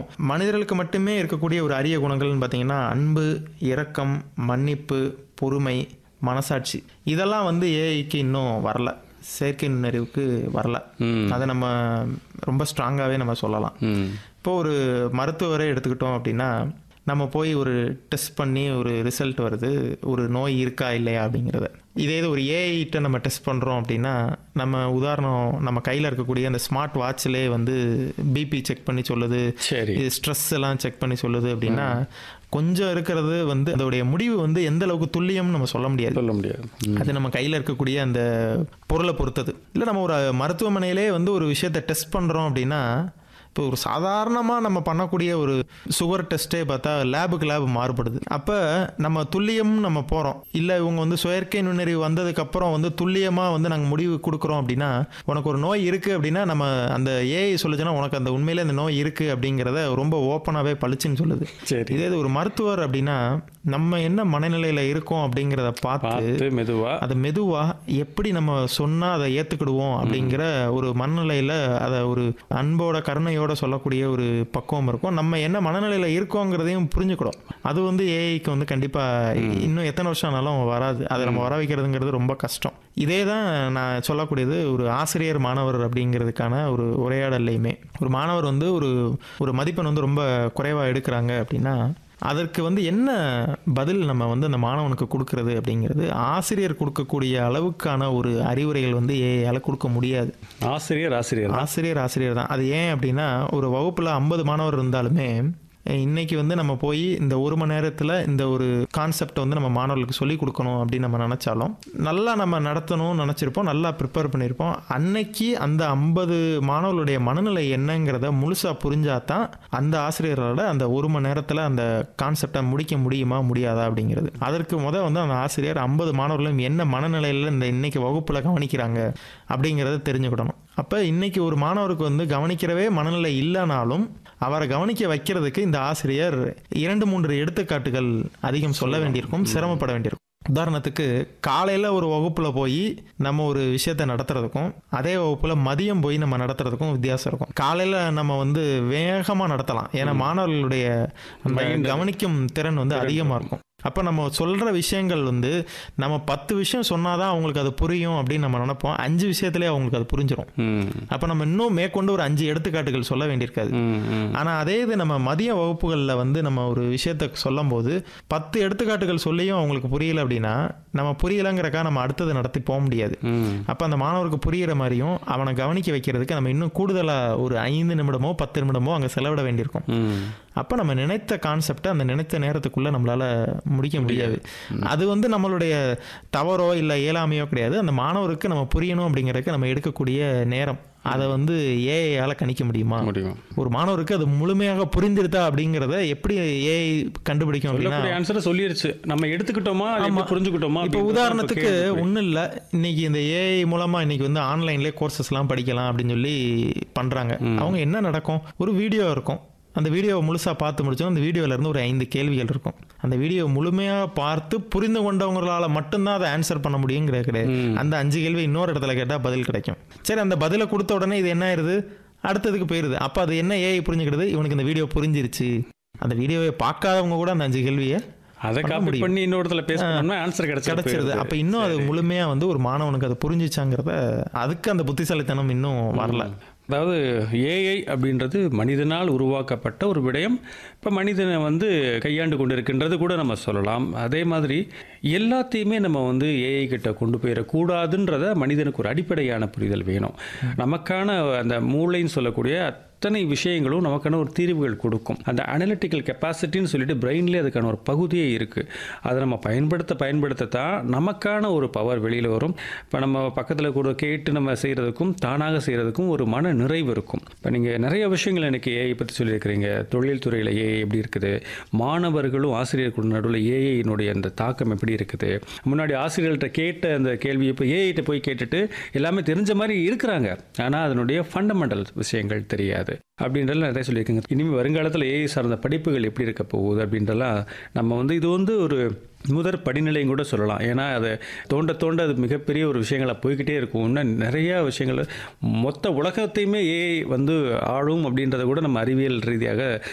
இருக்கும் மனிதர்களுக்கு மட்டுமே இருக்கக்கூடிய ஒரு அரிய குணங்கள்னு பார்த்தீங்கன்னா அன்பு இரக்கம் மன்னிப்பு பொறுமை மனசாட்சி இதெல்லாம் வந்து ஏஐக்கு இன்னும் வரல செயற்கை நுண்ணறிவுக்கு வரல ம். அதை நம்ம ரொம்ப ஸ்ட்ராங்காகவே நம்ம சொல்லலாம் ம் இப்போ ஒரு மருத்துவரை எடுத்துக்கிட்டோம் அப்படின்னா நம்ம போய் ஒரு டெஸ்ட் பண்ணி ஒரு ரிசல்ட் வருது ஒரு நோய் இருக்கா இல்லையா அப்படிங்கிறத இதே இது ஒரு ஏஐட்ட நம்ம டெஸ்ட் பண்ணுறோம் அப்படின்னா நம்ம உதாரணம் நம்ம கையில் இருக்கக்கூடிய அந்த ஸ்மார்ட் வாட்ச்லேயே வந்து பிபி செக் பண்ணி சொல்லுது சரி இது ஸ்ட்ரெஸ் எல்லாம் செக் பண்ணி சொல்லுது அப்படின்னா கொஞ்சம் இருக்கிறது வந்து அதோடைய முடிவு வந்து எந்த அளவுக்கு துல்லியம்னு நம்ம சொல்ல முடியாது சொல்ல முடியாது ம். அது நம்ம கையில் இருக்கக்கூடிய அந்த பொருளை பொறுத்தது இல்லை நம்ம ஒரு மருத்துவமனையிலே வந்து ஒரு விஷயத்தை டெஸ்ட் பண்ணுறோம் அப்படின்னா இப்போ ஒரு சாதாரணமாக நம்ம பண்ணக்கூடிய ஒரு சுகர் டெஸ்ட்டே பார்த்தா லேபுக்கு லேப் மாறுபடுது அப்போ நம்ம துல்லியம் நம்ம போகிறோம் இல்லை இவங்க வந்து செயற்கை நுண்ணறிவு வந்ததுக்கப்புறம் வந்து துல்லியமாக வந்து நாங்கள் முடிவு கொடுக்குறோம் அப்படின்னா உனக்கு ஒரு நோய் இருக்குது அப்படின்னா நம்ம அந்த ஏஐ சொல்லுச்சுன்னா உனக்கு அந்த உண்மையிலே அந்த நோய் இருக்குது அப்படிங்கிறத ரொம்ப ஓப்பனாகவே பளிச்சுன்னு சொல்லுது சரி இதே இது ஒரு மருத்துவர் அப்படின்னா நம்ம என்ன மனநிலையில் இருக்கோம் அப்படிங்கிறத பார்த்து பார்த்து மெதுவா அதை மெதுவாக எப்படி நம்ம சொன்னால் அதை ஏற்றுக்கிடுவோம் அப்படிங்கிற ஒரு மனநிலையில் அதை ஒரு அன்போட கருணையோட சொல்லக்கூடிய ஒரு பக்குவம் இருக்கும் நம்ம என்ன மனநிலையில் இருக்கோங்கிறதையும் புரிஞ்சுக்கிடும் அது வந்து ஏஐக்கு வந்து கண்டிப்பாக இன்னும் எத்தனை வருஷம் ஆனாலும் வராது அதை நம்ம வர வைக்கிறதுங்கிறது ரொம்ப கஷ்டம் இதே தான் நான் சொல்லக்கூடியது ஒரு ஆசிரியர் மாணவர் அப்படிங்கிறதுக்கான ஒரு உரையாடல்லையுமே ஒரு மாணவர் வந்து ஒரு ஒரு மதிப்பெண் வந்து ரொம்ப குறைவாக எடுக்கிறாங்க அப்படின்னா அதற்கு வந்து என்ன பதில் நம்ம வந்து அந்த மாணவனுக்கு கொடுக்கறது அப்படிங்கிறது ஆசிரியர் கொடுக்கக்கூடிய அளவுக்கான ஒரு அறிவுரைகள் வந்து ஏஐயால் கொடுக்க முடியாது ஆசிரியர் ஆசிரியர் தான். ஆசிரியர் ஆசிரியர் தான் அது ஏன் அப்படின்னா ஒரு வகுப்பில் ஐம்பது மாணவர் இருந்தாலுமே இன்னைக்கு வந்து நம்ம போய் இந்த ஒரு மணி நேரத்தில் இந்த ஒரு கான்செப்டை வந்து நம்ம மாணவர்களுக்கு சொல்லிக் கொடுக்கணும் அப்படின்னு நம்ம நினச்சாலும் நல்லா நம்ம நடத்தணும்னு நினச்சிருப்போம் நல்லா ப்ரிப்பேர் பண்ணியிருப்போம் அன்னைக்கு அந்த ஐம்பது மாணவர்களுடைய மனநிலை என்னங்கிறத முழுசாக புரிஞ்சாதான் அந்த ஆசிரியரோட அந்த ஒரு மணி நேரத்தில் அந்த கான்செப்டை முடிக்க முடியுமா முடியாதா அப்படிங்கிறது அதற்கு முத வந்து அந்த ஆசிரியர் ஐம்பது மாணவர்களும் என்ன மனநிலையில் இந்த இன்னைக்கு வகுப்பில் கவனிக்கிறாங்க அப்படிங்கிறத தெரிஞ்சுக்கிடணும் அப்போ இன்னைக்கு ஒரு மாணவருக்கு வந்து கவனிக்கிறவே மனநிலை இல்லைனாலும் அவரை கவனிக்க வைக்கிறதுக்கு இந்த ஆசிரியர் இரண்டு மூன்று எடுத்துக்காட்டுகள் அதிகம் சொல்ல வேண்டியிருக்கும் சிரமப்பட வேண்டியிருக்கும் உதாரணத்துக்கு காலையில் ஒரு வகுப்பில் போய் நம்ம ஒரு விஷயத்தை நடத்துறதுக்கும் அதே வகுப்பில் மதியம் போய் நம்ம நடத்துறதுக்கும் வித்தியாசம் இருக்கும் காலையில் நம்ம வந்து வேகமாக நடத்தலாம் ஏன்னா மாணவர்களுடைய அந்த கவனிக்கும் திறன் வந்து அதிகமாக இருக்கும் அப்போ நம்ம சொல்கிற விஷயங்கள் வந்து நம்ம பத்து விஷயம் சொன்னாதான் அவங்களுக்கு அது புரியும் அப்படின்னு நம்ம நினைப்போம் அஞ்சு விஷயத்துலேயே அவங்களுக்கு அது புரிஞ்சிடும் ம் அப்போ நம்ம இன்னும் மேற்கொண்டு ஒரு அஞ்சு எடுத்துக்காட்டுகள் சொல்ல வேண்டியிருக்காது ம் ம் ஆனால் அதே இது நம்ம மதிய வகுப்புகளில் வந்து நம்ம ஒரு விஷயத்தை சொல்லும்போது பத்து எடுத்துக்காட்டுகள் சொல்லியும் அவங்களுக்கு புரியல அப்படின்னா நம்ம புரியலைங்கிறக்கா நம்ம அடுத்தது நடத்தி போக முடியாது ம் அப்போ அந்த மாணவருக்கு புரியிற மாதிரியும் அவனை கவனிக்க வைக்கிறதுக்கு நம்ம இன்னும் கூடுதலாக ஒரு ஐந்து நிமிடமோ பத்து நிமிடமோ அங்கே செலவிட வேண்டியிருக்கும் ம் அப்போ நம்ம நினைத்த கான்செப்டை அந்த நினைத்த நேரத்துக்குள்ளே நம்மளால் முடிக்க முடியாது அது வந்து நம்மளுடைய தவறோ இல்லை இயலாமையோ கிடையாது அந்த மாணவருக்கு நம்ம புரியணும் அப்படிங்கிறதுக்கு நம்ம எடுக்கக்கூடிய நேரம் அதை வந்து ஏஐயால் கணிக்க முடியுமா முடியும் ஒரு மாணவருக்கு அது முழுமையாக புரிந்திருத்தா அப்படிங்கிறத எப்படி ஏஐ கண்டுபிடிக்கும் அப்படின்னா சொல்லக்கூடிய ஆன்சரை சொல்லிருச்சு நம்ம எடுத்துக்கிட்டோமா அதை எப்படி புரிஞ்சுக்கிட்டோமா இப்போ அப்படின்றது உதாரணத்துக்கு இப்ப கேள்வி. ஒன்றும் இல்லை இன்னைக்கு இந்த ஏஐ மூலமா இன்னைக்கு வந்து ஆன்லைன்லேயே கோர்சஸ்லாம் படிக்கலாம் அப்படின்னு சொல்லி பண்றாங்க அவங்க என்ன நடக்கும் ஒரு வீடியோ இருக்கும் அந்த வீடியோவை முழுசாக பார்த்து முடிச்சோம் அந்த வீடியோல இருந்து ஒரு ஐந்து கேள்விகள் இருக்கும் அந்த வீடியோ முழுமையாக பார்த்து புரிந்து கொண்டவங்களால மட்டும்தான் அதை ஆன்சர் பண்ண முடியுங்கிறது கிடையாது அந்த அஞ்சு கேள்வி இன்னொரு இடத்துல கேட்டால் பதில் கிடைக்கும் சரி அந்த பதிலை கொடுத்த உடனே இது என்ன ஆயிருது அடுத்ததுக்கு போயிருது அப்போ அது என்ன ஏஐ புரிஞ்சுக்கிடுது இவனுக்கு இந்த வீடியோ புரிஞ்சிருச்சு அந்த வீடியோவை பார்க்காதவங்க கூட அந்த அஞ்சு கேள்வியை அதை காப்பி பண்ணி இன்னொரு இடத்துல பேச பண்ணோம்னா ஆன்சர் கிடைச்சிருது கிடைச்சிருது அப்ப இன்னும் அது முழுமையா வந்து ஒரு மாணவனுக்கு அது புரிஞ்சுச்சாங்கிறத அதுக்கு அந்த புத்திசாலித்தனம் இன்னும் வரல அதாவது ஏஐ அப்படின்றது மனிதனால் உருவாக்கப்பட்ட ஒரு விடயம் இப்போ மனிதனை வந்து கையாண்டு கொண்டு இருக்கின்றது கூட நம்ம சொல்லலாம் அதே மாதிரி எல்லாத்தையுமே நம்ம வந்து ஏஐ கிட்ட கொண்டு போயிடக்கூடாதுன்றத மனிதனுக்கு ஒரு அடிப்படையான புரிதல் வேணும் நமக்கான அந்த மூளைன்னு சொல்லக்கூடிய அத்தனை விஷயங்களும் நமக்கான ஒரு தீர்வுகள் கொடுக்கும் அந்த அனலிட்டிக்கல் கெப்பாசிட்டின்னு சொல்லிட்டு பிரெயின்லேயே அதுக்கான ஒரு பகுதியே இருக்குது அதை நம்ம பயன்படுத்த பயன்படுத்தத்தான் நமக்கான ஒரு பவர் வெளியில் வரும் இப்போ நம்ம பக்கத்தில் கூட கேட்டு நம்ம செய்கிறதுக்கும் தானாக செய்கிறதுக்கும் ஒரு மன நிறைவு இருக்கும் இப்போ நீங்கள் நிறைய விஷயங்கள் எனக்கு ஏஐ பற்றி சொல்லியிருக்கிறீங்க தொழில்துறையில் ஏஐ எப்படி இருக்குது மாணவர்களும் ஆசிரியர்களும் நடுவில் ஏஐனுடைய அந்த தாக்கம் எப்படி இருக்குது முன்னாடி ஆசிரியர்கள்ட்ட கேட்ட அந்த கேள்வி இப்போ ஏஐட்ட போய் கேட்டுட்டு எல்லாமே தெரிஞ்ச மாதிரி இருக்கிறாங்க ஆனால் அதனுடைய ஃபண்டமெண்டல் விஷயங்கள் தெரியாது அப்படின்றலாம் நிறைய சொல்லியிருக்காங்க இனிமேல் வருங்காலத்தில் ஏஐ சார்ந்த படிப்புகள் எப்படி இருக்க போகுது அப்படின்றலாம் நம்ம வந்து இது வந்து ஒரு முதற் படிநிலையும் கூட சொல்லலாம் ஏன்னா அது தோண்ட தோண்ட அது மிகப்பெரிய ஒரு விஷயங்களை போய்கிட்டே இருக்கும் இன்னும் நிறைய விஷயங்கள் மொத்த உலகத்தையுமே ஏஐ வந்து ஆளும் அப்படின்றத கூட நம்ம அறிவியல் ரீதியாக